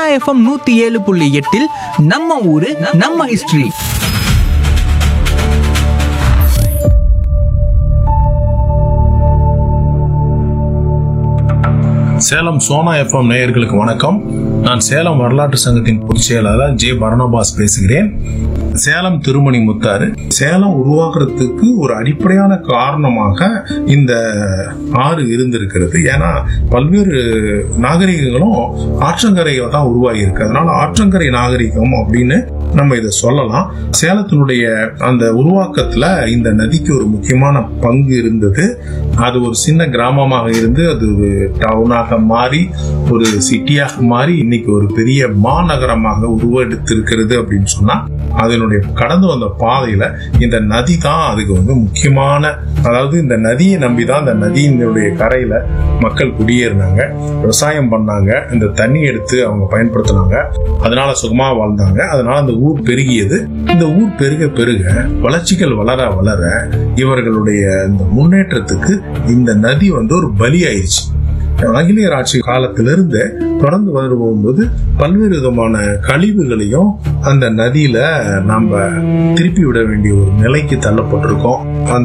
FM நூத்தி ஏழு புள்ளி எட்டில் நம்ம ஊரு நம்ம ஹிஸ்டரி சேலம் சோனா எஃப்எம் நேயர்களுக்கு வணக்கம் நான் சேலம் வரலாற்று சங்கத்தின் பொதுச் செயலாளர் ஜே பரணபாஸ் பேசுகிறேன் சேலம் திருமணி முத்தாறு சேலம் உருவாக்குறதுக்கு ஒரு அடிப்படையான காரணமாக இந்த ஆறு இருந்திருக்கிறது ஏன்னா பல்வேறு நாகரிகங்களும் ஆற்றங்கரையில தான் உருவாகி இருக்கு அதனால ஆற்றங்கரை நாகரிகம் அப்படின்னு நம்ம இதை சொல்லலாம் சேலத்தினுடைய அந்த உருவாக்கத்துல இந்த நதிக்கு ஒரு முக்கியமான பங்கு இருந்தது அது ஒரு சின்ன கிராமமாக இருந்து அது ஒரு டவுனாக மாறி ஒரு சிட்டியாக மாறி இன்னைக்கு ஒரு பெரிய மாநகரமாக உருவெடுத்திருக்கிறது அப்படின்னு சொன்னா அதனுடைய கடந்து வந்த பாதையில இந்த நதி தான் அதுக்கு வந்து முக்கியமான அதாவது இந்த நதியை நம்பி தான் இந்த நதியினுடைய கரையில மக்கள் குடியேறினாங்க விவசாயம் பண்ணாங்க இந்த தண்ணி எடுத்து அவங்க பயன்படுத்தினாங்க அதனால சுகமா வாழ்ந்தாங்க அதனால அந்த ஊர் பெருகியது இந்த ஊர் பெருக பெருக வளர்ச்சிகள் வளர வளர இவர்களுடைய இந்த முன்னேற்றத்துக்கு இந்த நதி வந்து ஒரு பலி ஆயிடுச்சு ஆங்கிலேயர் ஆட்சி காலத்திலிருந்து தொடர்ந்து வரும்போது பல்வேறு விதமான கழிவுகளையும் அந்த நதியில நாம திருப்பி விட வேண்டிய ஒரு நிலைக்கு தள்ளப்பட்டிருக்கோம் அந்த